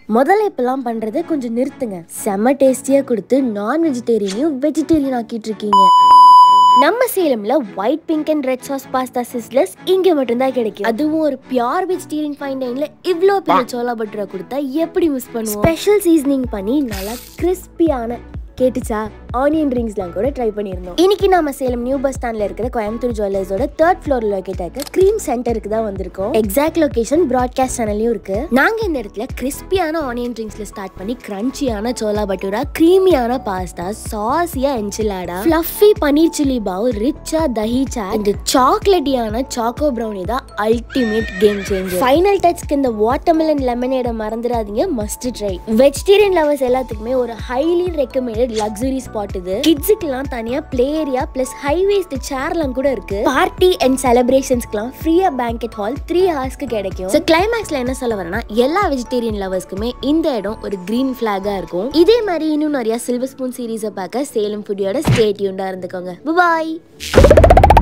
முதல்ல இப்பெல்லாம் பண்றதை கொஞ்சம் நிறுத்துங்க செம்ம டேஸ்டியா கொடுத்து நான் வெஜிடேரியனையும் வெஜிடேரியன் ஆக்கிட்டு இருக்கீங்க நம்ம சேலம்ல white pink and red sauce pasta sizzlers இங்க மட்டும்தான் கிடைக்கும் அதுவும் ஒரு பியூர் வெஜிடேரியன் ஃபைன் டைன்ல இவ்ளோ பெரிய சோலா பட்டரை கொடுத்தா எப்படி மிஸ் பண்ணுவோம் ஸ்பெஷல் சீசனிங் பண்ணி நல்லா கிறிஸ்பியான கேட்டுச்சா ஆனியன் ரிங்ஸ்லாம் கூட ட்ரை பண்ணியிருந்தோம் இன்னைக்கு நாம சேலம் நியூ பஸ் ஸ்டாண்ட்ல இருக்கிற கோயம்புத்தூர் ஜுவல்லர்ஸோட தேர்ட் ஃப்ளோர்ல லொக்கேட் இருக்க க்ரீம் சென்டருக்கு தான் வந்திருக்கோம் எக்ஸாக்ட் லொகேஷன் ப்ராட்காஸ்ட் சேனல்லையும் இருக்கு நாங்க இந்த இடத்துல கிறிஸ்பியான ஆனியன் ரிங்ஸ்ல ஸ்டார்ட் பண்ணி கிரன்ச்சியான சோலா பட்டூரா கிரீமியான பாஸ்தா சாசியா enchilada fluffy paneer chilli pav ரிச்சா தஹி சாட் இந்த சாக்லேட்டியான சாக்கோ ப்ரௌனி தான் அல்டிமேட் கேம் சேஞ்சர் ஃபைனல் டச்க்கு இந்த வாட்டர்மெலன் லெமனேட மறந்துடாதீங்க மஸ்ட் ட்ரை வெஜிடேரியன் லவர்ஸ் எல்லாத்துக்குமே ஒரு ஹைலி ரெக்கமெண்டட் லக்ஸுரி ஸ்பாட் இது கிட்ஸுக்குலாம் தனியா play area plus high waist சேர்லாம் கூட இருக்கு பார்ட்டி அண்ட் செலிப்ரேஷன்ஸ்க்குலாம் ஃப்ரீயா பேங்கெட் ஹால் த்ரீ ஹவர்ஸ்க்கு கிடைக்கும் ஸோ கிளைமேக்ஸ்ல என்ன சொல்ல வரேன்னா எல்லா வெஜிடேரியன் லவர்ஸ்க்குமே இந்த இடம் ஒரு கிரீன் ஃபிளாகா இருக்கும் இதே மாதிரி இன்னும் நிறைய சில்வர் ஸ்பூன் சீரீஸை பார்க்க சேலம் ஃபுட்டியோட ஸ்டேட்யூண்டா இருந்துக்கோங்க பாய்